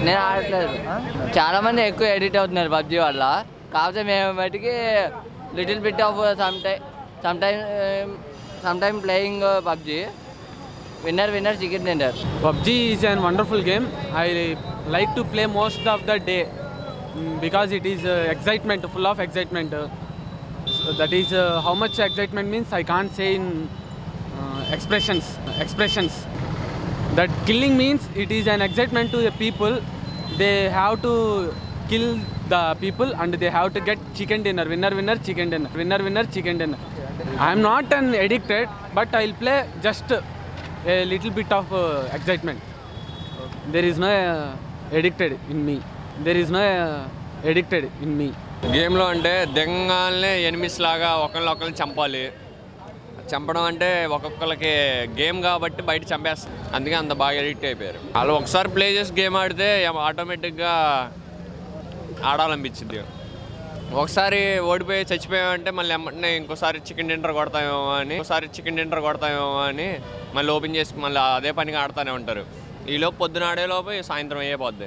నేను ఆడట్లేదు చాలా మంది ఎక్కువ ఎడిట్ అవుతున్నారు పబ్జి వల్ల కాకపోతే మేము బయటికి little bit of some time some time some time playing PUBG winner winner chicken dinner PUBG is a wonderful game. I like to play most of the day mm, because it is uh, excitement, full of excitement. Uh, so that is uh, how much excitement means I can't say in uh, expressions. Expressions. That killing means it is an excitement to the people. They have to kill the people and they have to get chicken dinner. Winner, winner, chicken dinner. Winner, winner, chicken dinner. I am not an addicted, but I'll play just a little bit of uh, excitement. There is no uh, addicted in me. There is no uh, addicted in me. గేమ్లో అంటే దిగంగానే enemies లాగా ఒకరిని ఒకరిని చంపాలి చంపడం అంటే ఒక్కొక్కరికి game కాబట్టి బయట చంపేస్తారు అందుకే అంత బాగా ఎడిక్ట్ అయిపోయారు వాళ్ళు ఒకసారి ప్లే చేసి గేమ్ ఆడితే ఆటోమేటిక్గా ఆడాలనిపించింది ఒకసారి ఓడిపోయి చచ్చిపోయామంటే మళ్ళీ ఎమ్మటనే ఇంకోసారి చికెన్ డిన్నర్ కొడతామేమో అని ఒకసారి చికెన్ డిన్నర్ కొడతామేమో అని మళ్ళీ ఓపెన్ చేసి మళ్ళీ అదే పనిగా ఆడుతూనే ఉంటారు ఈలోపు పొద్దున ఆడేలోపు సాయంత్రం అయ్యేపోద్ది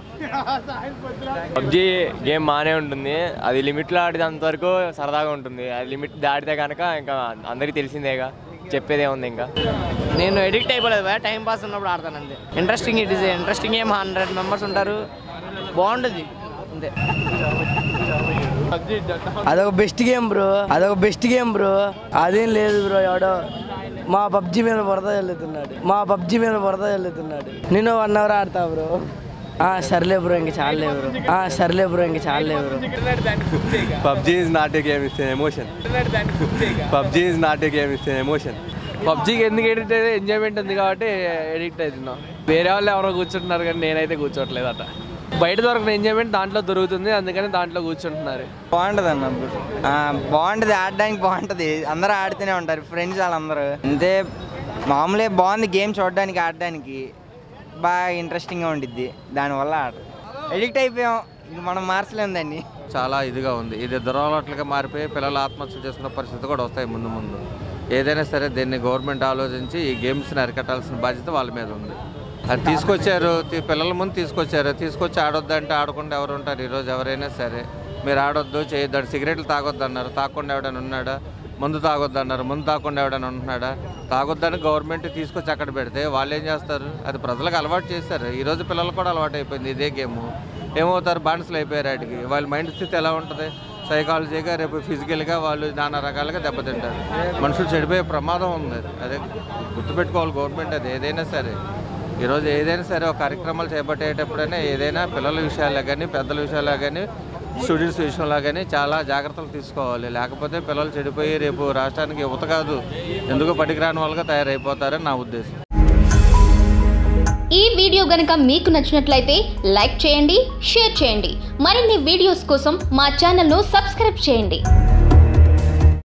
పబ్జి గేమ్ బాగానే ఉంటుంది అది లిమిట్లో ఆడినంత వరకు సరదాగా ఉంటుంది అది లిమిట్ దాటితే కనుక ఇంకా అందరికీ తెలిసిందేగా చెప్పేదే ఉంది ఇంకా నేను ఎడిక్ట్ అయిపోలేదు భయ టైం పాస్ ఉన్నప్పుడు ఆడతాను అంతే ఇంట్రెస్టింగ్ ఇట్ ఇస్ ఇంట్రెస్టింగ్ ఏం హండ్రెడ్ మెంబర్స్ ఉంటారు బాగుంటుంది అంతే అదొక బెస్ట్ గేమ్ బ్రో అదొక బెస్ట్ గేమ్ బ్రో అదేం లేదు బ్రో ఎవడో మా పబ్జి మీద బురద వెళ్తున్నాడు మా పబ్జి మీద బురద వెళ్తున్నాడు నేను వన్ అవర్ ఆడతా బ్రో ఆ సర్లే బ్రో ఇంక చాలే బ్రో ఆ సర్లే బ్రో ఇంక చాలే bro PUBG is not a game it's emotion PUBG is not a game it's emotion పబ్జికి ఎందుకు ఎడిక్ట్ అయితే ఎంజాయ్మెంట్ ఉంది కాబట్టి ఎడిక్ట్ అవుతున్నాం వేరే వాళ్ళు ఎవరో కూర్చుంటున్నారు కానీ నేనైతే కూర్చోట్లేదు అట బయట దొరికిన ఎంజాయ్మెంట్ దాంట్లో దొరుకుతుంది అందుకని దాంట్లో కూర్చుంటున్నారు బాగుంటుంది అన్న ఆ, బాగుంటుంది ఆడడానికి బాగుంటుంది అందరూ ఆడుతూనే ఉంటారు ఫ్రెండ్స్ వాళ్ళందరూ అంతే మామూలే బాగుంది గేమ్ చూడడానికి ఆడడానికి బాగా ఇంట్రెస్టింగ్గా ఉండిద్ది దానివల్ల ఆడ ఎడిక్ట్ అయిపోయాం ఇంక మనం మార్చలేం దాన్ని చాలా ఇదిగా ఉంది ఇది దురలవాట్లుగా మారిపోయి పిల్లలు ఆత్మహత్య చేసుకున్న పరిస్థితి కూడా వస్తాయి ముందు ముందు ఏదైనా సరే దీన్ని గవర్నమెంట్ ఆలోచించి ఈ గేమ్స్ని అరికట్టాల్సిన బాధ్యత వాళ్ళ మీద ఉంది అది తీసుకొచ్చారు తీ- పిల్లల ముందు తీసుకొచ్చారు తీసుకొచ్చి ఆడొద్దంటే ఆడకుండా ఎవరు ఉంటారు ఈరోజు ఎవరైనా సరే మీరు ఆడొద్దు చేయొద్దు సిగరెట్లు తాగొద్దు అన్నారు తాగకుండా ఎవడైనా ఉన్నాడా ముందు తాగొద్దు అన్నారు ముందు తాగకుండా ఎవడైనా ఉంటున్నాడా తాగొద్దని గవర్నమెంట్ తీసుకొచ్చి అక్కడ పెడితే వాళ్ళు ఏం చేస్తారు అది ప్రజలకు అలవాటు చేస్తారు ఈ రోజు పిల్లలకు కూడా అలవాటు అయిపోయింది ఇదే గేమ్ ఏమవుతారు బానిసలు అయిపోయారు వాటికి వాళ్ళ మైండ్ స్థితి ఎలా ఉంటుంది సైకాలజీగా రేపు ఫిజికల్గా వాళ్ళు నానా రకాలుగా దెబ్బతింటారు మనుషులు చెడిపోయే ప్రమాదం ఉంది అదే గుర్తుపెట్టుకోవాలి గవర్నమెంట్ అది ఏదైనా సరే ఈరోజు ఏదైనా సరే ఒక కార్యక్రమాలు చేపట్టేటప్పుడైనా ఏదైనా పిల్లల విషయాల్లో కానీ పెద్దల విషయాల్లో కానీ స్టూడెంట్స్ విషయంలో కానీ చాలా జాగ్రత్తలు తీసుకోవాలి లేకపోతే పిల్లలు చెడిపోయి రేపు రాష్ట్రానికి యువత కాదు ఎందుకు పనికిరాని వాళ్ళుగా తయారైపోతారని నా ఉద్దేశం ఈ వీడియో గనక మీకు నచ్చినట్లయితే లైక్ చేయండి షేర్ చేయండి మరిన్ని వీడియోస్ కోసం మా ఛానల్ను సబ్స్క్రైబ్ చేయండి